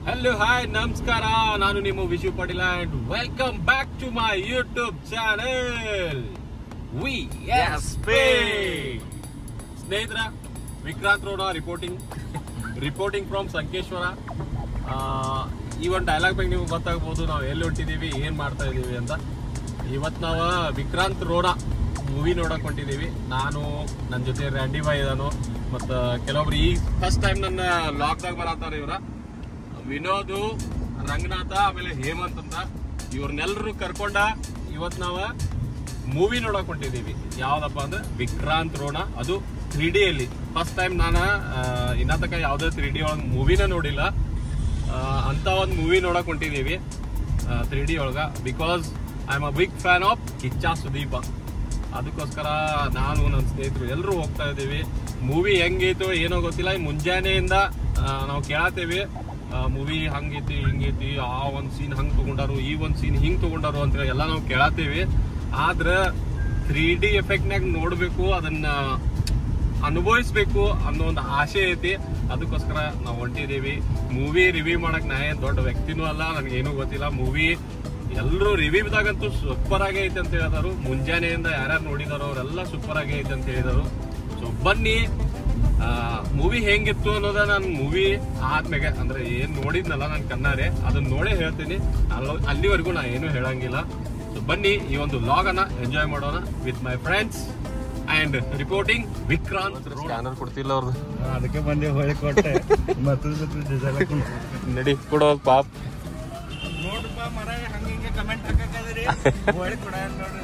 Hello hi ನಮಸ್ಕಾರ ನಾನು ನಿಮ್ಮ Vishu Patil and welcome back to my YouTube channel V S ಸ್ನೇಹಿತರ Vikrant Rona reporting reporting from Sankeshwar ಆ, ಈ ಒಂದು ಡೈಲಾಗ್ ಬಗ್ಗೆ ನಿಮ್ಗೆ ಗೊತ್ತಾಗ್ಬೋದು ನಾವು ಎಲ್ಲಿ ಹೊಂಟಿದೀವಿ ಏನ್ ಮಾಡ್ತಾ ಇದೀವಿ ಅಂತ ಇವತ್ತು ನಾವು ವಿಕ್ರಾಂತ್ ರೋಡ ಮೂವಿ ನೋಡಕ್ ಹೊಂಟಿದೀವಿ ನಾನು ನನ್ನ ಜೊತೆ ರ್ಯಾಂಡಿ ಬಾಯ್ ಇದಾನು ಮತ್ತು ಕೆಲವೊಬ್ರು ಈ ಫಸ್ಟ್ ಟೈಮ್ ನನ್ನ ಲಾಕ್ದಾಗ ಬರತ್ತಾರ ಇವ್ರ ವಿನೋದು ರಂಗನಾಥ ಆಮೇಲೆ ಹೇಮಂತ್ ಅಂತ ಇವ್ರನ್ನೆಲ್ಲರೂ ಕರ್ಕೊಂಡ ಇವತ್ ನಾವ ಮೂವಿ ನೋಡಕ್ ಹೊಂಟಿದೀವಿ ಯಾವ್ದಪ್ಪ ಅಂದ್ರೆ ವಿಕ್ರಾಂತ್ ರೋಣ ಅದು ತ್ರೀ ಡಿ ಅಲ್ಲಿ ಫಸ್ಟ್ ಟೈಮ್ ನಾನು ಇನ್ನ ತನಕ ಯಾವ್ದೇ ತ್ರೀ ಡಿ ಒಳಗೆ ಮೂವಿನ ನೋಡಿಲ್ಲ ಆ, ಅಂತ ಒಂದು ಮೂವಿ ನೋಡಕ್ ಹೊಂಟಿದೀವಿ ತ್ರೀ ಡಿ ಒಳಗ because I am a big fan of Kichcha Sudeep ಅದಕ್ಕೋಸ್ಕರ ನಾನು ನನ್ನ ಸ್ನೇಹಿತರು ಎಲ್ಲರೂ ಹೋಗ್ತಾ ಇದ್ದೀವಿ ಮೂವಿ ಹೆಂಗೈತೋ ಏನೋ ಗೊತ್ತಿಲ್ಲ ಈ ಮುಂಜಾನೆಯಿಂದ ಆ, ನಾವು ಕೇಳತ್ತೀವಿ ಮೂವಿ ಹಂಗೈತಿ ಹಿಂಗೈತಿ ಆ ಒಂದ್ ಸೀನ್ ಹಂಗ್ ತಗೊಂಡಾರು ಈ ಒಂದ್ ಸೀನ್ ಹಿಂಗ್ ತಗೊಂಡಾರು ಅಂತ ಹೇಳಿ ಎಲ್ಲ ನಾವು ಕೇಳತ್ತೀವಿ ಆದ್ರ ತ್ರೀ ಡಿ ಎಫೆಕ್ಟ್ನಾಗ ನೋಡ್ಬೇಕು ಅದನ್ನ ಅನುಭವಿಸ್ಬೇಕು ಅನ್ನೋ ಒಂದು ಆಸೆ ಐತಿ ಅದಕ್ಕೋಸ್ಕರ ನಾವು ಹೊಂಟಿದೀವಿ ಮೂವಿ ರಿವ್ಯೂ ಮಾಡಕ್ ನಾ ಏನ್ ದೊಡ್ಡ ವ್ಯಕ್ತಿನೂ ಅಲ್ಲ ನನಗೇನು ಗೊತ್ತಿಲ್ಲ ಮೂವಿ ಎಲ್ಲರೂ ರಿವ್ಯೂದಾಗಂತೂ ಸೂಪರ್ ಆಗೇ ಐತೆ ಅಂತ ಹೇಳಿದಾರು ಮುಂಜಾನೆಯಿಂದ ಯಾರ್ಯಾರು ನೋಡಿದಾರೋ ಅವರೆಲ್ಲ ಸೂಪರ್ ಆಗೇ ಐತೆ ಅಂತ ಹೇಳಿದಾರು ಸೊ ಬನ್ನಿ ಮೂವಿ ಹೆಂಗಿತ್ತು ಅನ್ನೋದ ನಾನು ಮೂವಿ ಆದ್ಮೇಲೆ ಅಂದ್ರೆ ಏನ್ ನೋಡಿದ್ನಲ್ಲ ನಾನು ಕಣ್ಣಾರೆ ಅದನ್ನ ನೋಡೇ ಹೇಳ್ತೀನಿ ಅಲ್ಲ- ಅಲ್ಲಿವರೆಗೂ ನಾ ಏನು ಹೇಳಂಗಿಲ್ಲ ಸೊ ಬನ್ನಿ ಈ ಒಂದು ಲಾಗ್ ಅನ್ನ ಎಂಜಾಯ್ ಮಾಡೋಣ with my friends and reporting Vikrant scanner ಕೊಡ್ತಿಲ್ಲ ಅವ್ರದ್ದು ಅದಕ್ಕೆ ಬಂದೆ ಹೊಳೆ ಕೊಟ್ಟೆ ಮತ್ತೊಂದು ಡೀಸೆಲ್ ನಡಿ ಕೊಡೋ ಪಾಪ್ ನೋಡ್ರಪ್ಪ ಮರ ಹಂಗ ಹಿಂಗೆ ಕಮೆಂಟ್ ಹಾಕಕ್ಕಾದ್ರಿ ಹೊಳೆ ಕೊಡ ನೋಡ್ರಿ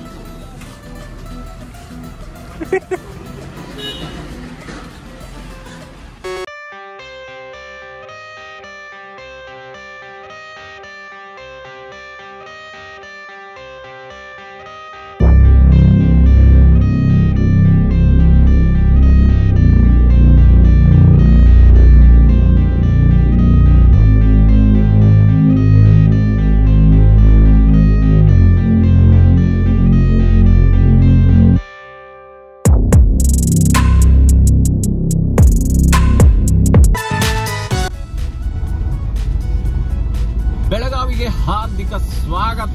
ಬೆಳಗಾವಿಗೆ ಹಾರ್ದಿಕ ಸ್ವಾಗತ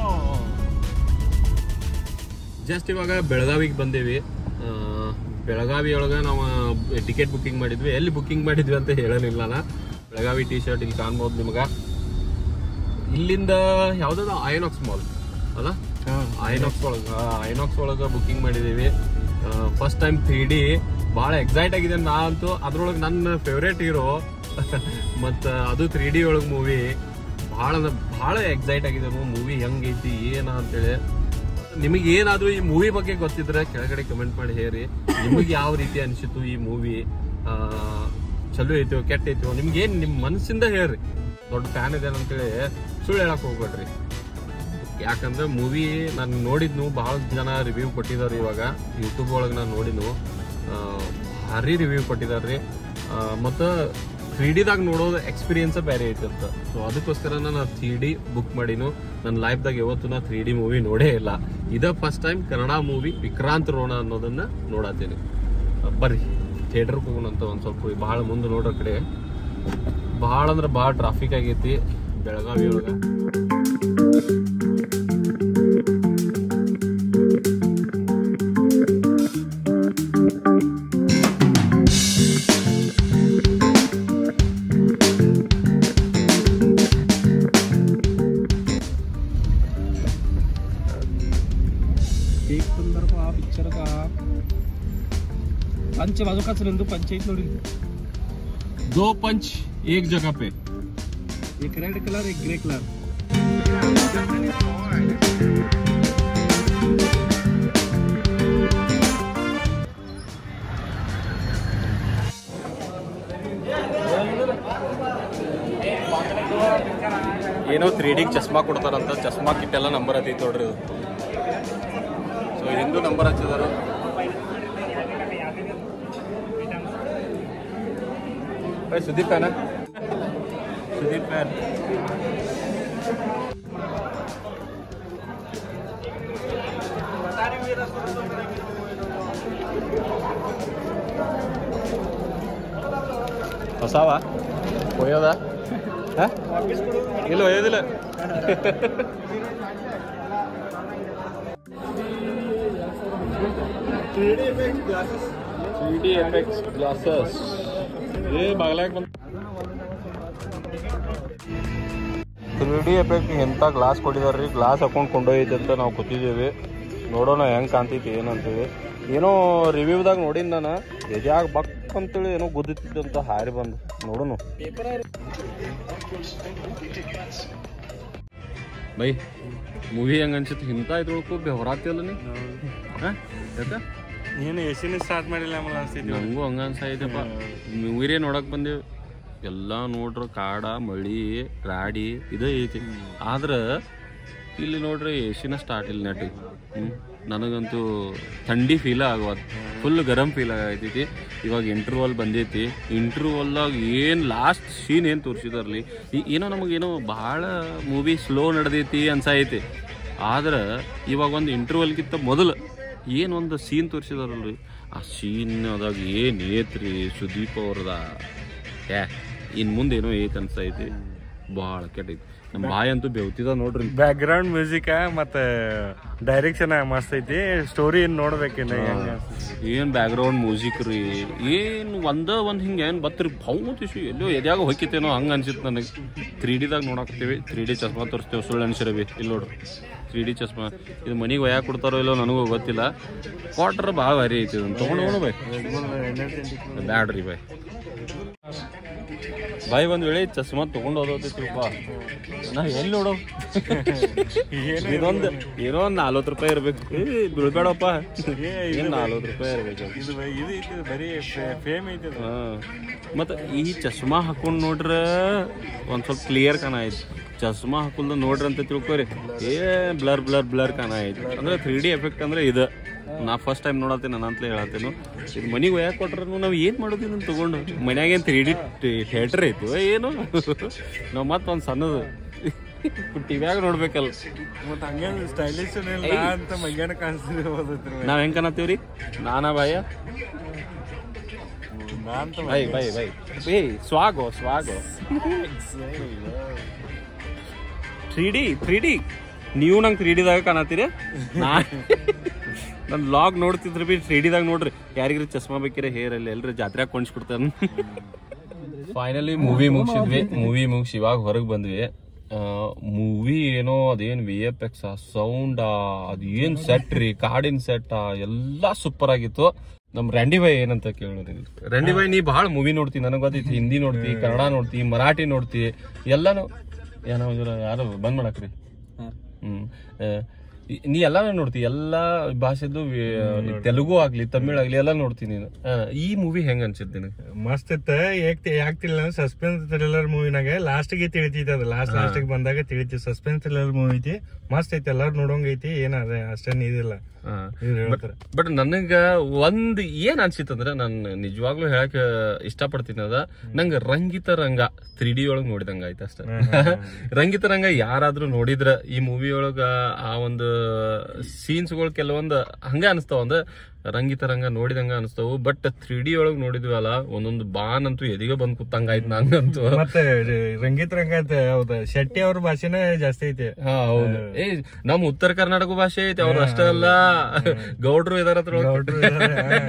ಜಸ್ಟ್ ಇವಾಗ ಬೆಳಗಾವಿಗೆ ಬಂದೇವಿ ಆ, ಬೆಳಗಾವಿ ಒಳಗ ನಾವು ಟಿಕೆಟ್ ಬುಕಿಂಗ್ ಮಾಡಿದ್ವಿ ಎಲ್ಲಿ ಬುಕಿಂಗ್ ಮಾಡಿದ್ವಿ ಅಂತ ಹೇಳಲಿಲ್ಲ ನಾ ಬೆಳಗಾವಿ ಟಿ ಶರ್ಟ್ ಇಲ್ಲಿ ಕಾಣ್ಬೋದು ನಿಮಗ ಇಲ್ಲಿಂದ ಯಾವ್ದದ ಐನಾಕ್ಸ್ ಮಾಲ್ ಅಲ್ಲ ಐನಾಕ್ಸ್ ಒಳಗ ಐನಾಕ್ಸ್ ಒಳಗ ಬುಕಿಂಗ್ ಮಾಡಿದೀವಿ ಫಸ್ಟ್ ಟೈಮ್ ತ್ರೀ ಡಿ ಭಾಳ ಎಕ್ಸೈಟ್ ಆಗಿದೆ ನಾ ಅಂತೂ ಅದ್ರೊಳಗೆ ನನ್ನ ಫೇವ್ರೇಟ್ ಹೀರೋ ಮತ್ತ ಅದು ತ್ರೀ ಡಿ ಒಳಗ್ ಮೂವಿ ಭಾಳ ಅಂದ್ರೆ ಭಾಳ ಎಕ್ಸೈಟ್ ಆಗಿದೆ ಮೂವಿ ಹೆಂಗೈತಿ ಏನ ಅಂತೇಳಿ ನಿಮಗೆ ಏನಾದ್ರೂ ಈ ಮೂವಿ ಬಗ್ಗೆ ಗೊತ್ತಿದ್ರೆ ಕೆಳಗಡೆ ಕಮೆಂಟ್ ಮಾಡಿ ಹೇಳಿ ನಿಮಗೆ ಯಾವ ರೀತಿ ಅನಿಸಿತು ಈ ಮೂವಿ ಚಲೋ ಐತೋ ಕೆಟ್ಟ ಐತೋ ನಿಮ್ಗೆ ಏನ್ ನಿಮ್ ಮನಸ್ಸಿಂದ ಹೇಳ್ರಿ ದೊಡ್ಡ ಫ್ಯಾನ್ ಇದೆ ಅಂತೇಳಿ ಸುಳ್ಳು ಹೇಳಕ್ ಹೋಗ್ಬೇಡ್ರಿ ಯಾಕಂದ್ರೆ ಮೂವಿ ನಾನು ನೋಡಿದ್ನು ಬಹಳ ಜನ ರಿವ್ಯೂ ಕೊಟ್ಟಿದ್ದಾರೆ ಇವಾಗ ಯೂಟ್ಯೂಬ್ ಒಳಗೆ ನಾನು ನೋಡಿದ್ನು ಆ, ಭಾರಿ ರಿವ್ಯೂ ಕೊಟ್ಟಿದ್ದಾರೆ ಮತ್ತು ತ್ರೀ ಡಿದಾಗ ನೋಡೋದು ಎಕ್ಸ್ಪೀರಿಯನ್ಸ್ ಬೇರೆ ಐತೆ ಅಂತ ಸೊ ಅದಕ್ಕೋಸ್ಕರ ನಾನು ತ್ರೀ ಡಿ ಬುಕ್ ಮಾಡಿನು ನನ್ನ ಲೈಫ್ದಾಗ ಯಾವತ್ತೂ ನಾ ತ್ರೀ ಡಿ ಮೂವಿ ನೋಡೇ ಇಲ್ಲ ಇದ first time Kannada movie Vikrant Rona ಅನ್ನೋದನ್ನ ನೋಡತ್ತೀನಿ ಬರ್ರಿ ಥಿಯೇಟರ್ಗೆ ಹೋಗೋಣ ಅಂತ ಒಂದು ಸ್ವಲ್ಪ ಭಾಳ ಮುಂದೆ ನೋಡೋ ಕಡೆ ಭಾಳ ಅಂದ್ರೆ ಭಾಳ ಟ್ರಾಫಿಕ್ ಆಗೈತಿ ಬೆಳಗಾವಿ ಒಳಗೆ एक संदर्भ हा पिक्चर का पंच बाजू काच नंदू पंचायत ನೋಡಿ दो पंच एक जगह पे एक रेड कलर एक ग्रे कलर ಏನೋ ತ್ರೀ ಡಿಗೆ ಚಸ್ಮಾ ಕೊಡ್ತಾರಂತ ಚಸ್ಮಾ ಕಿಟ್ಟೆಲ್ಲ ನಂಬರ್ ಹತ್ತೈತಿ ನೋಡ್ರಿ ಇದು ಸೊ ಹಿಂದೂ ನಂಬರ್ ಹಚ್ಚಿದಾರ ಏ, ಸುದೀಪ್ ಫ್ಯಾನ ಸುದೀಪ್ ಫ್ಯಾನ್ ಹೊಸವ ಒಯ್ಯೋದ ಇಲ್ಲ ಒಯ್ಯೋದಿಲ್ಲ ತ್ರೀ ಡಿ ಎಫೆಕ್ಟ್ಸ್ ಗ್ಲಾಸಸ್ ಏ ಬಾಗ್ಲಾಗ ಬಂದ ತ್ರೀ ಡಿ ಎಫೆಕ್ಟ್ ಎಂಥ ಗ್ಲಾಸ್ ಕೊಟ್ಟಿದಾರ್ರಿ ಗ್ಲಾಸ್ ಹಾಕೊಂಡು ಕೊಂಡೊಯ್ತು ಅಂತ ನಾವು ಕೂತಿದ್ದೀವಿ ನೋಡೋಣ ಹೆಂಗೆ ಕಾಣ್ತೈತಿ ಏನಂತೀವಿ ಏನೋ ರಿವ್ಯೂದಾಗ ನೋಡಿನ ನಾನು ಎದ್ಯಾಗ ಬಕ್ ಅಂತೇಳಿ ಏನೋ ಗುದ್ದಿತ್ತಿದ್ದಂತ ಹಾರಿ ಬಂದು ನೋಡೋಣ ಬೈ ಮೂವಿ ಹೆಂಗ ಅನ್ಸುತ್ತೆ ಇಂಥ ಇದ್ರೊಳಗೂ ಬೆವರಾತಿ ಅಲ್ಲ ನೀ ಹಾಂ ಯಾಕ ನೀನು ಎಸಿನ ಸ್ಟಾರ್ಟ್ ಮಾಡಿಲ್ಲ ಆಮೇಲೆ ಅನ್ಸ್ತೈತಿ ನಂಗೂ ಹಂಗ ಅನ್ಸಾಯ್ತಪ್ಪ ಮೂವಿರೇ ನೋಡಕ್ ಬಂದೇವು ಎಲ್ಲ ನೋಡ್ರ ಕಾಡ ಮಳಿ ರಾಡಿ ಇದೇ ಐತಿ ಆದ್ರ ಇಲ್ಲಿ ನೋಡ್ರಿ ಎಸಿನ ಸ್ಟಾರ್ಟ್ ಇಲ್ಲ ನೆಟ್ ಹ್ಮ್ ನನಗಂತೂ ಥಂಡಿ ಫೀಲ್ ಆಗವತ್ ಫುಲ್ ಗರಂ ಫೀಲ್ ಆಗೈತಿ ಇವಾಗ ಇಂಟರ್ವಲ್ ಬಂದೈತಿ ಇಂಟರ್ವಲ್ದಾಗ ಏನು ಲಾಸ್ಟ್ ಸೀನ್ ಏನು ತೋರಿಸಿದಾರ್ಲಿ ಏನೋ ನಮಗೇನೋ ಭಾಳ ಮೂವಿ ಸ್ಲೋ ನಡೆದೈತಿ ಅನ್ಸಾಯ್ತಿ ಆದ್ರೆ ಇವಾಗ ಒಂದು ಇಂಟರ್ವಲ್ಗಿಂತ ಮೊದಲು ಏನೊಂದು ಸೀನ್ ತೋರಿಸಿದಾರಲ್ರಿ ಆ ಸೀನ್ ಅದಾಗ ಏನು ಐತ್ರಿ ಸುದೀಪ್ ಅವ್ರದ ಏ ಇನ್ನು ಮುಂದೆ ಏನೋ ಐತೆ ಅನ್ಸೈತಿ ಭಾಳ ಕೆಟ್ಟೈತಿ ನಮ್ಮ ಬಾಯಿ ಅಂತೂ ಬೆವ್ತಿದ ನೋಡ್ರಿ ಬ್ಯಾಕ್ ಗ್ರೌಂಡ್ ಮ್ಯೂಸಿಕ್ ಮತ್ತೆ ಡೈರೆಕ್ಷನ್ ಮಸ್ತ್ ಐತಿ ಸ್ಟೋರಿ ಏನ್ ನೋಡ್ಬೇಕಿನ್ನ ಹೆಂಗ ಏನ್ ಬ್ಯಾಕ್ಗ್ರೌಂಡ್ ಮ್ಯೂಸಿಕ್ ರೀ ಏನ್ ಒಂದ ಒಂದ್ ಹಿಂಗ ಏನ್ ಬತ್ರಿ ಭೌತಿಶು ಎಲ್ಲೋ ಎದ್ಯಾಗ ಹೋಗಿತ್ತೇನೋ ಹಂಗ ಅನ್ಸಿತ್ತು ನನಗೆ ತ್ರೀ ಡಿದಾಗ ನೋಡಾಕ್ತೀವಿ ತ್ರೀ ಡಿ ಚಸ್ಮಾ ತೋರಿಸ್ತೇವೆ ಸುಳ್ಳು ಅನ್ಸಿರಬಿ ಇಲ್ಲಿ ನೋಡ್ರಿ ತ್ರೀ ಡಿ ಚಸ್ಮಾ ಇದು ಮನಿಗೆ ಒಯ್ಯಾಕ ಕೊಡ್ತಾರೋ ಇಲ್ಲೋ ನನಗೂ ಗೊತ್ತಿಲ್ಲ ಕ್ವಾರ್ಟರ್ ಭಾಳ ಭಾರಿ ಐತಿ ಇದನ್ನ ತೊಗೊಂಡು ಹೋಗೋಣ ಬೈ ಬ್ಯಾಡ್ರಿ ಬೈ ಬಾಯ್ ಒಂದ್ ವೇಳೆ ಈ ಚಸ್ಮಾ ತಗೊಂಡು ಹೋದೋತಿಪ್ಪ ನಾ ಎಲ್ಲಿ ನೋಡೋ ಇದೊಂದು ಏನೋ ಒಂದ್ ನಲ್ವತ್ತು ರೂಪಾಯಿ ಇರ್ಬೇಕು ಏ ಬೀಳ್ಬೇಡಪ್ಪ ಏನ್ ನಲ್ವತ್ತು ರೂಪಾಯಿ ಇರ್ಬೇಕು ಇದು ಇದು ಐತಿ ಬರೀ ಫೇಮ್ ಐತಿ ಅದು. ಹಾ. ಮತ್ತ ಈ ಚಸ್ಮಾ ಹಾಕೊಂಡ್ ನೋಡ್ರ ಒಂದ್ ಸ್ವಲ್ಪ ಕ್ಲಿಯರ್ ಕಾಣ ಐತಿ ಚಸ್ಮಾ ಹಾಕೊಂಡ್ ನೋಡ್ರಿ ಅಂತ ತಿಳ್ಕೊರಿ ಏ ಬ್ಲರ್ ಬ್ಲರ್ ಬ್ಲರ್ ಕಾಣ ಐತಿ ಅಂದ್ರೆ ತ್ರೀ ಡಿ ಎಫೆಕ್ಟ್ ಅಂದ್ರೆ ಇದು ನಾ ಫಸ್ಟ್ ಟೈಮ್ ನೋಡತ್ತೀನಿ ನಾನು ಅಂತಲೇ ಹೇಳತ್ತೇನು ಇದು ಮನಿಗೆ ಒಯ್ಯಾಕ ಕೊಟ್ರು ನಾವು ಏನ್ ಮಾಡೋದು ಇದನ್ನ ತಗೊಂಡು ಮನ್ಯಾಗ ಏನ್ ತ್ರೀ ಡಿ ಥಿಯೇಟರ್ ಐತಿ ಏನೋ ನಾವು ಮತ್ತೊಂದ್ ಸಣ್ಣದು ಟಿವ್ಯಾಗ ನೋಡ್ಬೇಕಲ್ಲ ಮತ್ತ್ ಹಂಗೇನ್ ಸ್ಟೈಲಿಶ್ ಇಲ್ಲ ಅಂತ ಮಂಗ್ಯಾನ ಕಾಣಿಸ್ತಿರ್ಬೋದು ನಾವ್ ಹೆಂಗ್ ಕಾಣತ್ತೀವ್ರಿ ನಾನಾ ಬಾಯ ನಾನ್ ಬೈ ಬೈ ಬೈ ಏ ಸ್ವಾಗೋ ಸ್ವಾಗೋ ತ್ರೀ ಡಿ ತ್ರೀ ಡಿ ನೀವು ನಂಗೆ ತ್ರೀ ಡಿದಾಗ ಕಾಣತ್ತೀರಿ ನಾ ನನ್ನ ಲಾಗ್ ನೋಡ್ತಿದ್ರಿ ಬಿ ತ್ರೀ ಡಿದಾಗ ನೋಡ್ರಿ ಯಾರಿಗ್ರಿ ಚಸ್ಮಾ ಬೇಕಿರ ಹೇರ್ ಅಲ್ಲಿ ಎಲ್ರಿ ಜಾತ್ರೆಯಾಗ ಕೊಂಡ್ಸ್ಕೊಡ್ತಾನ ಫೈನಲಿ ಮೂವಿ ಮುಗಿಸಿದ್ವಿ ಮೂವಿ ಮುಗಿಸಿ ಇವಾಗ ಹೊರಗೆ ಬಂದ್ವಿ ಮೂವಿ ಏನೋ ಅದೇನ್ ವಿ ಎಫ್ ಎಕ್ಸ್ ಸೌಂಡ್ ಅದೇನ್ ಸೆಟ್ ರೀ ಕಾಡಿನ ಸೆಟ್ ಎಲ್ಲಾ ಸೂಪರ್ ಆಗಿತ್ತು ನಮ್ ರ್ಯಾಂಡಿ ಬಾಯ್ ಏನಂತ ಕೇಳೋರಿ ರ್ಯಾಂಡಿ ಬಾಯ್ ನೀ ಬಹಳ ಮೂವಿ ನೋಡ್ತಿ ನನಗೆ ಗೊತ್ತೈತಿ ಹಿಂದಿ ನೋಡ್ತಿ ಕನ್ನಡ ನೋಡ್ತಿ ಮರಾಠಿ ನೋಡ್ತಿ ಎಲ್ಲಾನು ಏನೋ ಒಂಚೂರು ಯಾರು ಬಂದ್ ಮಾಡಕ್ರಿ ಹ್ಮ್ ಆ, ಈ- ನೀ ಎಲ್ಲಾನು ನೋಡ್ತಿ ಎಲ್ಲಾ ಭಾಷೆದು ವಿ- ತೆಲುಗು ಆಗ್ಲಿ ತಮಿಳ್ ಆಗ್ಲಿ ಎಲ್ಲ ನೋಡ್ತೀನಿ ನೀನು ಆ, ಈ ಮೂವಿ ಹೆಂಗ್ ಅನ್ಸಿದ್ ನಿನಗೆ ಮಸ್ತ್ ಇತ್ತ ಯಾಕೆ ಯಾಕ್ತಿಲ್ಲ ಸಸ್ಪೆನ್ಸ್ ಥ್ರಿಲ್ಲರ್ ಮೂವಿನಾಗ ಲಾಸ್ಟ್ ಗೆ ತಿಳಿತೈತಿ ಅದು ಲಾಸ್ಟ್ ಲಾಸ್ಟ್ ಗೆ ಬಂದಾಗ ತಿಳಿತಿ ಸಸ್ಪೆನ್ಸ್ ಥ್ರಿಲ್ಲರ್ ಮೂವಿ ಐತಿ ಮಸ್ತ್ ಐತಿ ಎಲ್ಲಾರು ನೋಡೋಂಗ್ ಐತಿ ಏನ ಅದೇ ಅಷ್ಟೇನ್ ಇದಿಲ್ಲ ಇವ್ರು ಹೇಳ್ತಾರೆ ಬಟ್ ನನಗ ಒಂದ್ ಏನ್ ಅನ್ಸಿತ್ತಂದ್ರ ನಾನು ನಿಜವಾಗ್ಲೂ ಹೇಳಕ್ ಇಷ್ಟಪಡ್ತೀನಿ ಅದ ನಂಗ ರಂಗಿತ ರಂಗ ತ್ರೀ ಡಿ ಒಳಗ್ ನೋಡಿದಂಗ ಆಯ್ತು ಅಷ್ಟ ರಂಗಿತ ರಂಗ ಯಾರಾದ್ರೂ ನೋಡಿದ್ರ ಈ ಮೂವಿ ಒಳಗ ಆ ಒಂದು ಸೀನ್ಸ್ಗಳು ಕೆಲವೊಂದ್ ಹಂಗ ಅನಿಸ್ತಾವ ಅಂದ್ರ ರಂಗಿತ ರಂಗ ನೋಡಿದಂಗ ಅನಿಸ್ತಾವು ಬಟ್ ತ್ರೀ ಡಿ ಒಳಗ್ ನೋಡಿದ್ವಲ್ಲ ಒಂದೊಂದು ಬಾನ್ ಅಂತೂ ಎದಿಗೆ ಬಂದ್ ಕೂತಂಗ ಆಯ್ತು ನಂಗಂತೂ ಮತ್ತೆ ರಂಗಿತ್ ರಂಗ ಅಂತ ಹೌದ ಶೆಟ್ಟಿ ಅವ್ರ ಭಾಷೆನೇ ಜಾಸ್ತಿ ಐತಿ ಹಾ ಹೌದು ಏ ನಮ್ ಉತ್ತರ ಕರ್ನಾಟಕ ಭಾಷೆ ಐತಿ ಅವ್ರ ಅಷ್ಟೇ ಅಲ್ಲ ಗೌಡ್ರು ಇದಾರ ಅದ್ರೊಳಗ ಗೌಡ್ರು ಇದಾರೆ.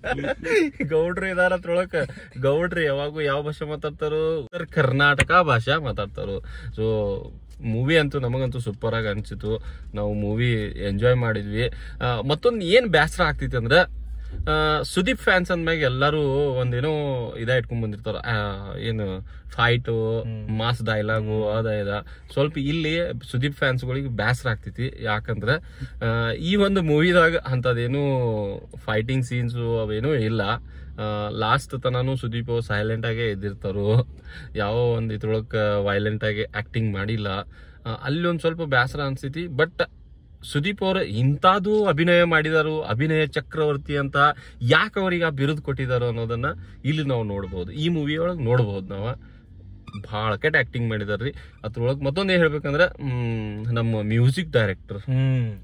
ಗೌಡ್ರು ಇದಾರ ಅದ್ರೊಳಗ ಗೌಡ್ರು ಯಾವಾಗೂ ಯಾವ ಭಾಷೆ ಮಾತಾಡ್ತಾರೋ ಉತ್ತರ ಕರ್ನಾಟಕ ಭಾಷೆ ಮಾತಾಡ್ತಾರೋ ಸೊ ಮೂವಿ ಅಂತೂ ನಮಗಂತೂ ಸೂಪರ್ ಆಗಿ ಅನ್ಸಿತು ನಾವು ಮೂವಿ ಎಂಜಾಯ್ ಮಾಡಿದ್ವಿ ಆ, ಮತ್ತೊಂದ್ ಏನ್ ಬೇಸರ ಆಗ್ತೈತಿ ಅಂದ್ರ ಆ, ಸುದೀಪ್ ಫ್ಯಾನ್ಸ್ ಅಂದ್ಮ್ಯಾಗ ಎಲ್ಲಾರು ಒಂದೇನೋ ಇದ ಇಟ್ಕೊಂಡ್ ಬಂದಿರ್ತಾರ ಆ, ಏನು ಫೈಟು ಮಾಸ್ ಡೈಲಾಗು ಅದ ಇದ ಸ್ವಲ್ಪ ಇಲ್ಲಿ ಸುದೀಪ್ ಫ್ಯಾನ್ಸ್ಗಳಿಗೆ ಬೇಸರ ಆಗ್ತೈತಿ ಯಾಕಂದ್ರ ಆ, ಈ ಒಂದು ಮೂವಿದಾಗ ಅಂತದೇನು ಫೈಟಿಂಗ್ ಸೀನ್ಸು ಅವೇನೂ ಇಲ್ಲ ಲಾಸ್ಟ್ ತನನು ಸುದೀಪ್ ಸೈಲೆಂಟ್ ಆಗೇ ಇದ್ದಿರ್ತಾರು ಯಾವ ಒಂದ್ ಇದ್ರೊಳಗ ವೈಲೆಂಟ್ ಆಗಿ ಆಕ್ಟಿಂಗ್ ಮಾಡಿಲ್ಲ ಆ, ಅಲ್ಲಿ ಒಂದ್ ಸ್ವಲ್ಪ ಬೇಸರ ಅನ್ಸೈತಿ ಬಟ್ ಸುದೀಪ್ ಅವ್ರ ಇಂತಾದು ಅಭಿನಯ ಮಾಡಿದಾರು ಅಭಿನಯ ಚಕ್ರವರ್ತಿ ಅಂತ ಯಾಕೆ ಅವ್ರಿಗೆ ಆ ಬಿರುದು ಕೊಟ್ಟಿದಾರೋ ಅನ್ನೋದನ್ನ ಇಲ್ಲಿ ನಾವು ನೋಡ್ಬೋದು ಈ ಮೂವಿ ಒಳಗೆ ನೋಡ್ಬೋದು ನಾವು ಭಾಳ ಕೆಟ್ಟ ಆಕ್ಟಿಂಗ್ ಮಾಡಿದಾರ್ರಿ ಅದ್ರೊಳಗೆ ಮತ್ತೊಂದು ಏನ್ ಹೇಳ್ಬೇಕಂದ್ರೆ ಮ್, ನಮ್ಮ ಮ್ಯೂಸಿಕ್ ಡೈರೆಕ್ಟರ್ ಹ್ಮ್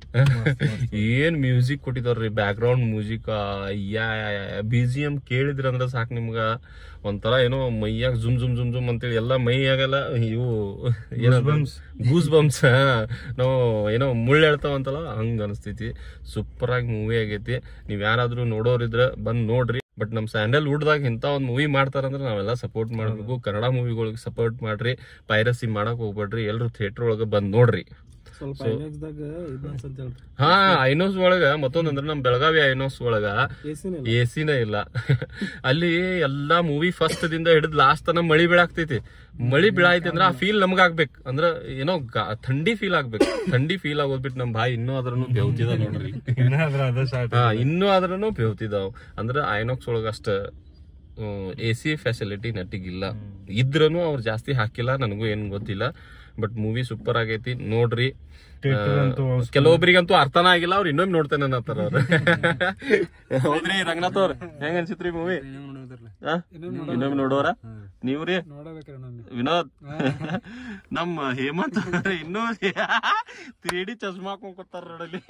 ಏನ್ ಮ್ಯೂಸಿಕ್ ಕೊಟ್ಟಿದಾರ್ರಿ ಬ್ಯಾಕ್ ಗ್ರೌಂಡ್ ಮ್ಯೂಸಿಕ್ ಯಾ ಬಿ ಜಿ ಎಂ ಕೇಳಿದ್ರಂದ್ರ ಸಾಕ್ ನಿಮ್ಗ ಒಂಥರ ಏನೋ ಮೈಯಾಗ ಜುಮ್ ಜುಮ್ ಜುಮ್ ಜುಮ್ ಅಂತೇಳಿ ಎಲ್ಲ ಮೈಯಾಗೆಲ್ಲ ಇವು ಗೂಸ್ ಬಂಪ್ಸ್ ನಾವು ಏನೋ ಮುಳ್ಳು ಹೇಳ್ತಾವಂತಲ್ಲ ಹಂಗ ಅನಿಸ್ತೈತಿ ಸೂಪರ್ ಆಗಿ ಮೂವಿ ಆಗೈತಿ ನೀವ್ ಯಾರಾದ್ರೂ ನೋಡೋರಿದ್ರ ಬಂದ್ ನೋಡ್ರಿ ಬಟ್ ನಮ್ ಸ್ಯಾಂಡಲ್ ವುಡ್ದಾಗ ಇಂಥ ಒಂದ್ ಮೂವಿ ಮಾಡ್ತಾರಂದ್ರೆ ನಾವೆಲ್ಲ ಸಪೋರ್ಟ್ ಮಾಡ್ಬೇಕು ಕನ್ನಡ ಮೂವಿಗಳಿಗೆ ಸಪೋರ್ಟ್ ಮಾಡ್ರಿ ಪೈರಸಿ ಮಾಡಕ್ ಹೋಗ್ಬೇಡ್ರಿ ಎಲ್ರು ಥಿಯೇಟರ್ ಒಳಗ ಬಂದ್ ನೋಡ್ರಿ ಸ್ವಲ್ಪ ಐನಾಕ್ಸ್ದಾಗ ಇದಂತ ಅಂತ ಹೇಳ್ರಿ ಹಾ ಐನೋಸ್ ಒಳಗ ಮತ್ತೊಂದಂದ್ರ ನಮ್ ಬೆಳಗಾವಿ ಐನೋಸ್ ಒಳಗ ಎಸಿನ ಎ ಸಿನ ಇಲ್ಲ ಅಲ್ಲಿ ಎಲ್ಲಾ ಮೂವಿ ಫಸ್ಟ್ ದಿಂದ ಹಿಡಿದ್ ಲಾಸ್ಟ್ ತನ ಮಳಿ ಬೀಳಾಗ್ತೈತಿ ಮಳಿ ಬೀಳಾಯ್ತಿ ಅಂದ್ರ ಆ ಫೀಲ್ ನಮ್ಗ ಆಗ್ಬೇಕು ಅಂದ್ರ ಏನೋ ಗಾ- ಥಂಡಿ ಫೀಲ್ ಆಗ್ಬೇಕು ಥಂಡಿ ಫೀಲ್ ಆಗೋದ್ಬಿಟ್ಟು ನಮ್ ಬಾಯಿ ಇನ್ನೂ ಅದ್ರನು ಬೆವ್ತಿದ ನೋಡ್ರಿ ಇನ್ನಾದ್ರ ಅದ ಸ್ಟಾರ್ಟ್ ಹಾ ಇನ್ನೂ ಅದ್ರನು ಬೆವ್ತಿದಾವ್ ಅಂದ್ರ ಐನಾಕ್ಸ್ ಒಳಗ ಅಷ್ಟ ಎ ಸಿ ಫೆಸಿಲಿಟಿ ನಟಿಗಿಲ್ಲ ಇದ್ರನು ಅವ್ರು ಜಾಸ್ತಿ ಹಾಕಿಲ್ಲ ನನಗೂ ಏನ್ ಗೊತ್ತಿಲ್ಲ ಬಟ್ ಮೂವಿ ಸೂಪರ್ ಆಗೈತಿ ನೋಡ್ರಿ Theatre ಅಂತೂ ಆ, ಕೆಲವೊಬ್ರಿಗಂತೂ ಅರ್ಥನ ಆಗಿಲ್ಲ ಅವ್ರು ಇನ್ನೊಮ್ಮೆ ನೋಡ್ತೇನೆ ಅನ್ನತ್ತಾರ ಅವ್ರು ಹೌದ್ರಿ ರಂಗನಾಥ್ ಅವ್ರ ಹೆಂಗ ಅನ್ಸಿತ್ರಿ ಮೂವಿ ಇನ್ನೊಮ್ಮೆ ನೋಡೋರ ನೀವ್ರಿ ನೋಡಬೇಕ್ರಿ ನಮ್ಗೆ ವಿನೋದ್ ನಮ್ಮ ಹೇಮಂತ್ ಅವ್ರು ಇನ್ನೂ ತ್ರೀ ಡಿ ಚಶ್ಮಾ ಹಾಕೊಂಡ್ ಕೂತಾರ ನೋಡಲಿ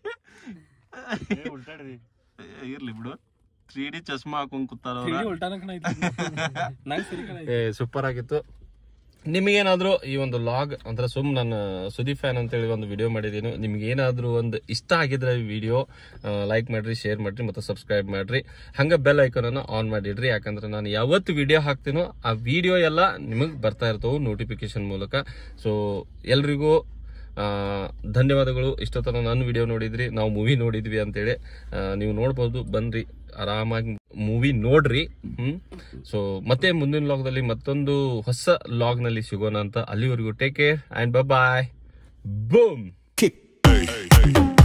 ಇರ್ಲಿ ಬಿಡು ತ್ರೀ ಡಿ ಚಶ್ಮಾ ಹಾಕೊಂಡ್ ಕೂತಾರ ಅವ್ರ ಉಲ್ಟಾನಕ್ ನಂಗೆ ಸರಿ ಕಣ ಏ ಸೂಪರ್ ಆಗಿತ್ತು ನಿಮಗೇನಾದ್ರೂ ಈ ಒಂದು ಲಾಗ್ ಅಂದ್ರೆ ಸುಮ್ ನಾನು ಸುದೀಪ್ ಫ್ಯಾನ್ ಅಂತೇಳಿ ಒಂದು ವಿಡಿಯೋ ಮಾಡಿದ್ದೀನಿ ನಿಮ್ಗೆ ಏನಾದ್ರೂ ಒಂದು ಇಷ್ಟ ಆಗಿದ್ರೆ ಈ ವಿಡಿಯೋ ಲೈಕ್ ಮಾಡ್ರಿ ಶೇರ್ ಮಾಡ್ರಿ ಮತ್ತು ಸಬ್ಸ್ಕ್ರೈಬ್ ಮಾಡ್ರಿ ಹಂಗ ಬೆಲ್ ಐಕಾನ್ ಅನ್ನ ಆನ್ ಮಾಡಿಡ್ರಿ ಯಾಕಂದ್ರೆ ನಾನು ಯಾವತ್ತು ವಿಡಿಯೋ ಹಾಕ್ತೀನೋ ಆ ವಿಡಿಯೋ ಎಲ್ಲ ನಿಮಗೆ ಬರ್ತಾ ಇರ್ತವೆ ನೋಟಿಫಿಕೇಶನ್ ಮೂಲಕ ಸೊ ಎಲ್ರಿಗೂ ಆ, ಧನ್ಯವಾದಗಳು ಇಷ್ಟೊತ್ತನ ನನ್ನ ವಿಡಿಯೋ ನೋಡಿದ್ರಿ ನಾವು ಮೂವಿ ನೋಡಿದ್ವಿ ಅಂತೇಳಿ ಆ, ನೀವು ನೋಡ್ಬೋದು ಬನ್ರಿ ಆರಾಮಾಗಿ ಮೂವಿ ನೋಡ್ರಿ ಹ್ಮ್ ಸೊ ಮತ್ತೆ ಮುಂದಿನ ಲಾಗ್ದಲ್ಲಿ ಮತ್ತೊಂದು ಹೊಸ ಲಾಗ್ ನಲ್ಲಿ ಸಿಗೋಣ ಅಂತ ಅಲ್ಲಿವರೆಗೂ take care and bye boom